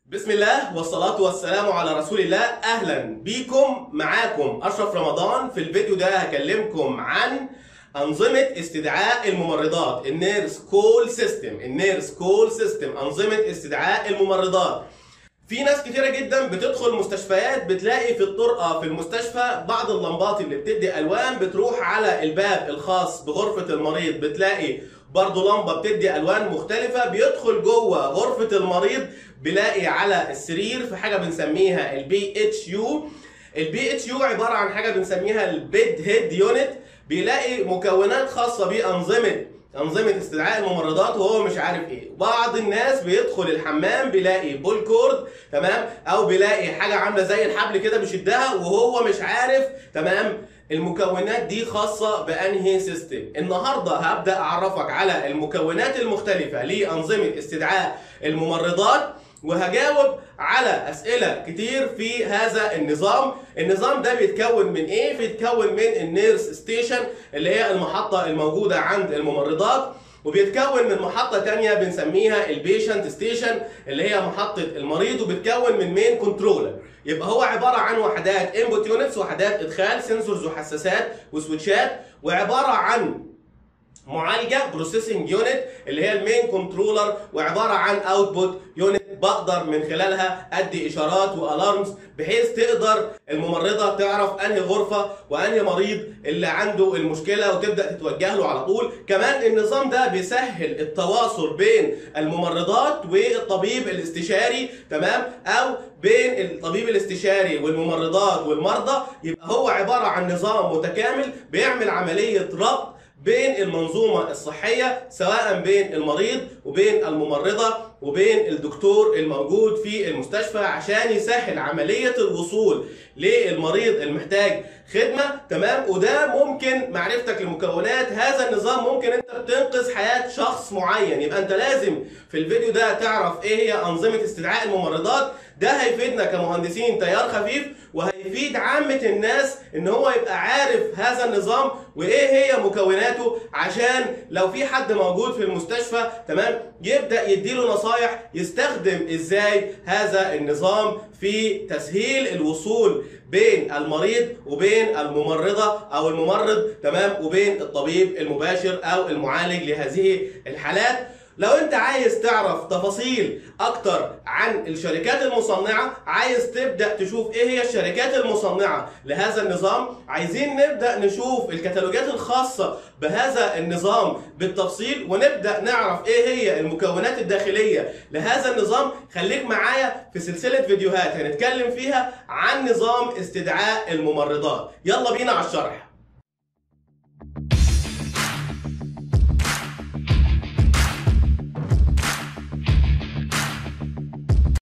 بسم الله والصلاة والسلام على رسول الله أهلا بيكم معاكم أشرف رمضان في الفيديو ده هكلمكم عن أنظمة استدعاء الممرضات النيرس كول سيستم النيرس كول سيستم أنظمة استدعاء الممرضات في ناس كتيرة جدا بتدخل مستشفيات بتلاقي في الطرقة في المستشفى بعض اللمبات اللي بتدي ألوان بتروح على الباب الخاص بغرفة المريض بتلاقي برضه لمبة بتدي ألوان مختلفة بيدخل جوه غرفة المريض بيلاقي على السرير في حاجة بنسميها البي اتش يو البي اتش يو عبارة عن حاجة بنسميها البيد هيد يونت بيلاقي مكونات خاصة بأنظمة أنظمة استدعاء الممرضات وهو مش عارف إيه، بعض الناس بيدخل الحمام بيلاقي بول كورد تمام أو بيلاقي حاجة عاملة زي الحبل كده بيشدها وهو مش عارف تمام المكونات دي خاصة بأنهي سيستم النهاردة هبدأ أعرفك على المكونات المختلفة لأنظمة استدعاء الممرضات وهجاوب على أسئلة كتير في هذا النظام النظام ده بيتكون من إيه؟ بيتكون من النيرس ستيشن اللي هي المحطة الموجودة عند الممرضات وبيتكون من محطة تانية بنسميها البيشنت ستيشن اللي هي محطة المريض وبيتكون من مين كنترولر يبقى هو عبارة عن وحدات انبوت يونتس وحدات ادخال سنسورز وحساسات وسويتشات وعبارة عن معالجه بروسيسنج يونت اللي هي المين كنترولر وعباره عن اوتبوت يونت بقدر من خلالها ادي اشارات والارمز بحيث تقدر الممرضه تعرف انهي غرفه وانهي مريض اللي عنده المشكله وتبدا تتوجه له على طول كمان النظام ده بيسهل التواصل بين الممرضات والطبيب الاستشاري تمام او بين الطبيب الاستشاري والممرضات والمرضى يبقى هو عباره عن نظام متكامل بيعمل عمليه ربط بين المنظومة الصحية سواء بين المريض وبين الممرضة وبين الدكتور الموجود في المستشفى عشان يسهل عملية الوصول للمريض المحتاج خدمة تمام وده ممكن معرفتك لمكونات هذا النظام ممكن انت بتنقذ حياة شخص معين يبقى انت لازم في الفيديو ده تعرف ايه هي انظمة استدعاء الممرضات ده هيفيدنا كمهندسين تيار خفيف وهيفيد عامة الناس ان هو يبقى عارف هذا النظام وايه هي مكوناته عشان لو في حد موجود في المستشفى تمام يبدأ يديله نصايح يستخدم ازاي هذا النظام في تسهيل الوصول بين المريض وبين الممرضة او الممرض تمام وبين الطبيب المباشر او المعالج لهذه الحالات لو انت عايز تعرف تفاصيل اكتر عن الشركات المصنعة عايز تبدأ تشوف ايه هي الشركات المصنعة لهذا النظام عايزين نبدأ نشوف الكتالوجات الخاصة بهذا النظام بالتفصيل ونبدأ نعرف ايه هي المكونات الداخلية لهذا النظام خليك معايا في سلسلة فيديوهات هنتكلم فيها عن نظام استدعاء الممرضات يلا بينا على الشرح